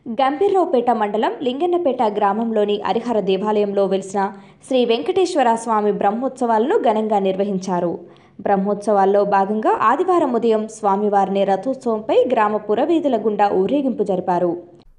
గంభీర్రావుపేట మండలం లింగన్నపేట గ్రామంలోని హరిహర దేవాలయంలో వెలిసిన శ్రీ వెంకటేశ్వర స్వామి బ్రహ్మోత్సవాలను ఘనంగా నిర్వహించారు బ్రహ్మోత్సవాల్లో భాగంగా ఆదివారం ఉదయం స్వామివారిని రథోత్సవంపై గ్రామ పురవీధుల గుండా ఊరేగింపు జరిపారు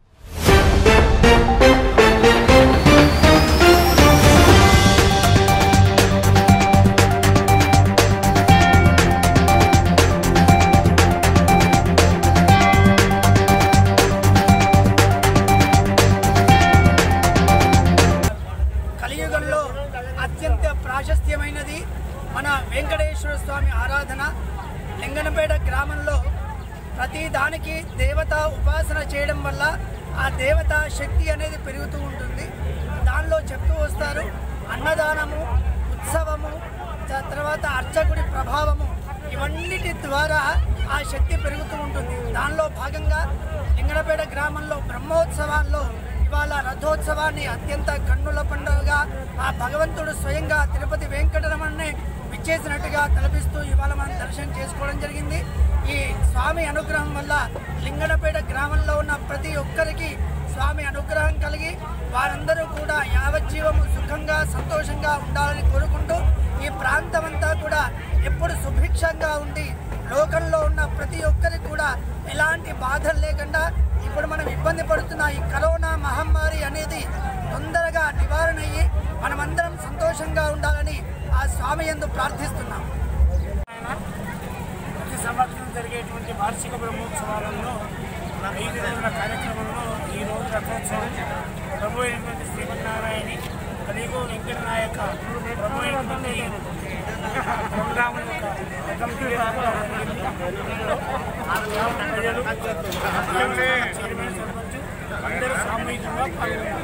కలియుగంలో అత్యంత ప్రాశస్త్యమైనది మన వెంకటేశ్వర స్వామి ఆరాధన లింగనపేట గ్రామంలో ప్రతి దానికి దేవత ఉపాసన చేయడం వల్ల ఆ దేవత శక్తి అనేది పెరుగుతూ ఉంటుంది దానిలో చెప్తూ వస్తారు అన్నదానము ఉత్సవము త- తర్వాత అర్చకుడి ప్రభావము ఇవన్నిటి ద్వారా ఆ శక్తి పెరుగుతూ ఉంటుంది దానిలో భాగంగా లింగనపేట గ్రామంలో బ్రహ్మోత్సవాల్లో ఇవాళ రథోత్సవాన్ని అత్యంత కన్నుల పండుగగా ఆ భగవంతుడు స్వయంగా తిరుపతి వెంకటరమణ్ణి విచ్చేసినట్టుగా తలపిస్తూ ఇవాళ మనం దర్శనం చేసుకోవడం జరిగింది ఈ స్వామి అనుగ్రహం వల్ల లింగనపేట గ్రామంలో ఉన్న ప్రతి ఒక్కరికి స్వామి అనుగ్రహం కలిగి వారందరూ కూడా యావజ్జీవము సుఖంగా సంతోషంగా ఉండాలని కోరుకుంటూ ఈ ప్రాంతం అంతా కూడా ఎప్పుడు సుభిక్షంగా ఉండి లోకంలో ఉన్న ప్రతి ఒక్కరికి కూడా ఎలాంటి బాధలు లేకుండా ఇప్పుడు మనం ఇబ్బంది పడుతున్న ఈ కరోనా మహమ్మారి అనేది తొందరగా నివారణ అయ్యి మనమందరం సంతోషంగా ఉండాలని ఆ స్వామి ఎందు ప్రార్థిస్తున్నాం ప్రతి సంవత్సరం జరిగేటువంటి వార్షిక బ్రహ్మోత్సవాలలో ఐదు రోజుల కార్యక్రమంలో ఈ రోజు రథోత్సవం ప్రభు అయినటువంటి శ్రీమన్నారాయణి కలియుగో వెంకట నాయక ప్రభు అయినటువంటి ప్రోగ్రాం యొక్క రథంతో ప్రజలు చైర్మన్ సర్పంచ్ అందరూ సామూహికంగా పాల్గొన్నారు